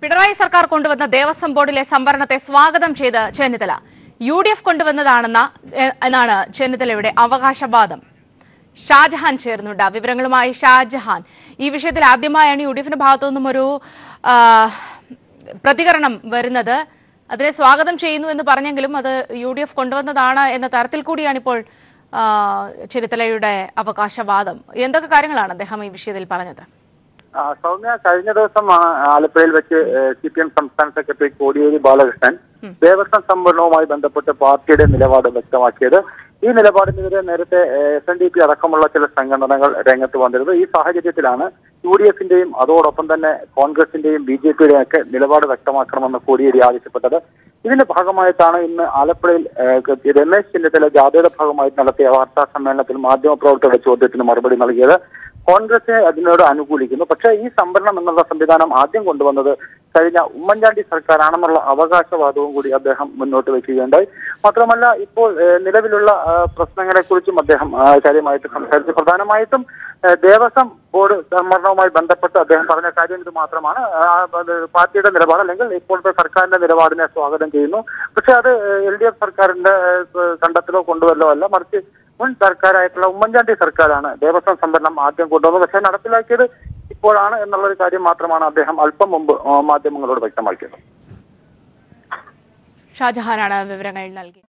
പിണറായി സർക്കാർ കൊണ്ടുവന്ന ദേവസ്വം ബോർഡിലെ സംവരണത്തെ സ്വാഗതം ചെയ്ത് ചെന്നിത്തല യു ഡി എഫ് കൊണ്ടുവന്നതാണെന്ന എ- എന്നാണ് ചെന്നിത്തലയുടെ അവകാശവാദം ഷാജഹാൻ ചേർന്നുണ്ട് വിവരങ്ങളുമായി ഷാജഹാൻ ഈ വിഷയത്തിൽ ആദ്യമായാണ് യു ഡി എഫിന്റെ ഭാഗത്തു നിന്നും ഒരു ആ, പ്രതികരണം വരുന്നത് അതിനെ സ്വാഗതം ചെയ്യുന്നു എന്ന് പറഞ്ഞെങ്കിലും അത് യു ഡി എഫ് കൊണ്ടുവന്നതാണ് എന്ന തരത്തിൽ കൂടിയാണ് ഇപ്പോൾ ആ, ചെന്നിത്തലയുടെ അവകാശവാദം എന്തൊക്കെ കാര്യങ്ങളാണ് അദ്ദേഹം ഈ വിഷയത്തിൽ പറഞ്ഞത് ആ, സൗമ്യ കഴിഞ്ഞ ദിവസം ആ, ആലപ്പുഴയിൽ വെച്ച് സി പി എം സംസ്ഥാന സെക്രട്ടറി കോടിയേരി ബാലകൃഷ്ണൻ ദേവസ്വം സംവരണവുമായി ബന്ധപ്പെട്ട് പാർട്ടിയുടെ നിലപാട് വ്യക്തമാക്കിയത് ഈ നിലപാടിനെതിരെ നേരത്തെ എസ് എൻ ഡി പി അടക്കമുള്ള ചില സംഘടനകൾ രംഗത്ത് വന്നിരുന്നു ഈ സാഹചര്യത്തിലാണ് യു ഡി എഫിന്റെയും അതോടൊപ്പം തന്നെ കോൺഗ്രസിന്റെയും ബി ജെ പിയുടെയും ഒക്കെ നിലപാട് വ്യക്തമാക്കണമെന്ന് കോടിയേരി ആവശ്യപ്പെട്ടത് ഇതിന്റെ ഭാഗമായിട്ടാണ് ഇന്ന് ആലപ്പുഴയിൽ ഏഹ്, രമേശ് ചെന്നിത്തല ജാഥയുടെ ഭാഗമായി നടത്തിയ വാർത്താ സമ്മേളനത്തിൽ മാധ്യമപ്രവർത്തകരുടെ ചോദ്യത്തിന് മറുപടി നൽകിയത് കോൺഗ്രസ് അതിനോട് അനുകൂലിക്കുന്നു പക്ഷേ ഈ സംവരണം എന്നുള്ള സംവിധാനം ആദ്യം കൊണ്ടുവന്നത് കഴിഞ്ഞ ഉമ്മൻചാണ്ടി സർക്കാരാണെന്നുള്ള അവകാശവാദവും കൂടി അദ്ദേഹം മുന്നോട്ട് വെക്കുകയുണ്ടായി മാത്രമല്ല ഇപ്പോൾ ഏഹ്, നിലവിലുള്ള പ്രശ്നങ്ങളെ കുറിച്ചും അദ്ദേഹം ആ, കാര്യമായിട്ട് സംസാരിച്ചു പ്രധാനമായിട്ടും ഏഹ്, ദേവസ്വം ബോർഡ് സംവരണവുമായി ബന്ധപ്പെട്ട് അദ്ദേഹം പറഞ്ഞ കാര്യം ഇത് മാത്രമാണ് ആ, അത് പാർട്ടിയുടെ നിലപാട് അല്ലെങ്കിൽ ഇപ്പോഴത്തെ സർക്കാരിന്റെ നിലപാടിനെ സ്വാഗതം ചെയ്യുന്നു പക്ഷെ അത് എൽ ഡി എഫ് സർക്കാരിന്റെ ഏഹ്, കണ്ടെത്തലോ കൊണ്ടുവരലോ അല്ല മറിച്ച് മുൻ സർക്കാരായിട്ടുള്ള ഉമ്മൻചാണ്ടി സർക്കാരാണ് ദേവസ്വം സംവരണം ആദ്യം കൊണ്ടുവന്നത് പക്ഷേ നടപ്പിലാക്കിയത് ഇപ്പോഴാണ് എന്നുള്ള ഒരു കാര്യം മാത്രമാണ് അദ്ദേഹം അല്പം മുമ്പ് ആ, മാധ്യമങ്ങളോട് വ്യക്തമാക്കിയത് ഷാജഹാനാണ് വിവരങ്ങൾ നൽകിയത്